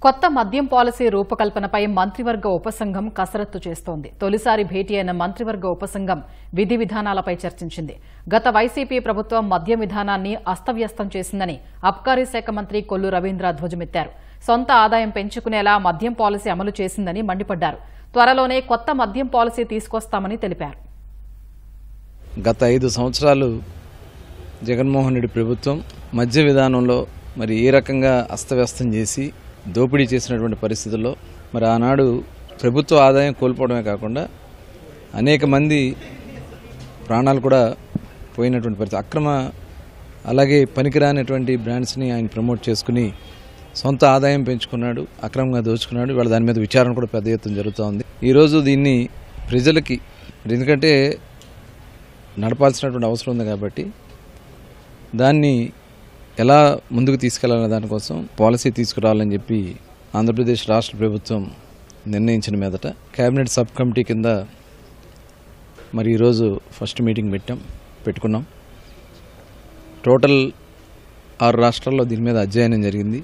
కొత్త మద్యం పాలసీ రూపకల్పనపై మంత్రివర్గ ఉపసంఘం కసరత్తు చేస్తోంది తొలిసారి భేటీ అయిన మంత్రివర్గ ఉపసంఘం విధి విధానాలపై చర్చించింది గత వైసీపీ ప్రభుత్వం మద్యం విధానాన్ని అస్తవ్యస్తం చేసిందని అబ్కారీ శాఖ మంత్రి కొల్లు రవీంద్ర ధ్వజమెత్తారు సొంత ఆదాయం పెంచుకునేలా మద్యం పాలసీ అమలు చేసిందని మండిపడ్డారు త్వరలోనే కొత్త మద్యం పాలసీ తీసుకొస్తామని తెలిపారు గత ఐదు సంవత్సరాలు జగన్మోహన్ రెడ్డి ప్రభుత్వం మద్య విధానంలో మరి ఏ రకంగా అస్తవ్యస్తం చేసి దోపిడీ చేసినటువంటి పరిస్థితుల్లో మరి ఆనాడు ప్రభుత్వ ఆదాయం కోల్పోవడమే కాకుండా అనేక మంది ప్రాణాలు కూడా పోయినటువంటి పరిస్థితి అక్రమ అలాగే పనికిరానటువంటి బ్రాండ్స్ని ఆయన ప్రమోట్ చేసుకుని సొంత ఆదాయం పెంచుకున్నాడు అక్రమంగా దోచుకున్నాడు వాళ్ళ దాని మీద విచారణ కూడా పెద్ద ఎత్తున జరుగుతూ ఉంది ఈరోజు దీన్ని ప్రజలకి మరి ఎందుకంటే నడపాల్సినటువంటి అవసరం ఉంది కాబట్టి దాన్ని ఎలా ముందుకు తీసుకెళ్లాలనే దానికోసం పాలసీ తీసుకురావాలని చెప్పి ఆంధ్రప్రదేశ్ రాష్ట్ర ప్రభుత్వం నిర్ణయించిన మీదట కేబినెట్ సబ్ కమిటీ కింద మరి ఈరోజు ఫస్ట్ మీటింగ్ పెట్టాం పెట్టుకున్నాం టోటల్ ఆరు రాష్ట్రాల్లో దీని మీద అధ్యయనం జరిగింది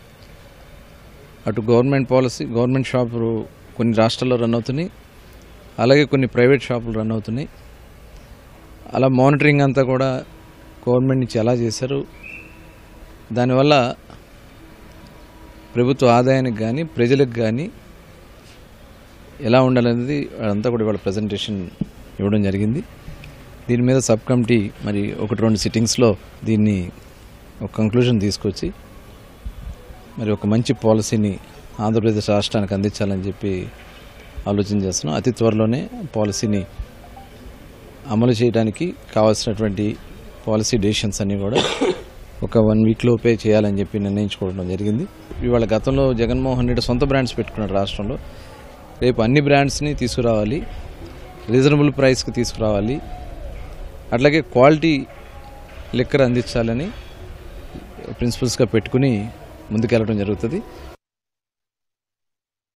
అటు గవర్నమెంట్ పాలసీ గవర్నమెంట్ షాపులు కొన్ని రాష్ట్రాల్లో రన్ అవుతున్నాయి అలాగే కొన్ని ప్రైవేట్ షాపులు రన్ అవుతున్నాయి అలా మానిటరింగ్ అంతా కూడా గవర్నమెంట్ నుంచి ఎలా చేశారు దానివల్ల ప్రభుత్వ ఆదాయానికి కానీ ప్రజలకు కానీ ఎలా ఉండాలనేది అదంతా కూడా ఇవాళ ప్రజెంటేషన్ ఇవ్వడం జరిగింది దీని మీద సబ్ కమిటీ మరి ఒకటి రెండు సిట్టింగ్స్లో దీన్ని ఒక కంక్లూజన్ తీసుకొచ్చి మరి ఒక మంచి పాలసీని ఆంధ్రప్రదేశ్ రాష్ట్రానికి అందించాలని చెప్పి ఆలోచన చేస్తున్నాం అతి త్వరలోనే పాలసీని అమలు చేయడానికి కావాల్సినటువంటి పాలసీ డెసిషన్స్ అన్నీ కూడా ఒక వన్ వీక్ లోపే చేయాలని చెప్పి నిర్ణయించుకోవడం జరిగింది ఇవాళ గతంలో జగన్మోహన్ రెడ్డి సొంత బ్రాండ్స్ పెట్టుకున్నాడు రాష్ట్రంలో రేపు అన్ని బ్రాండ్స్ని తీసుకురావాలి రీజనబుల్ ప్రైస్కి తీసుకురావాలి అట్లాగే క్వాలిటీ లిక్కర్ అందించాలని ప్రిన్సిపల్స్గా పెట్టుకుని ముందుకెళ్ళడం జరుగుతుంది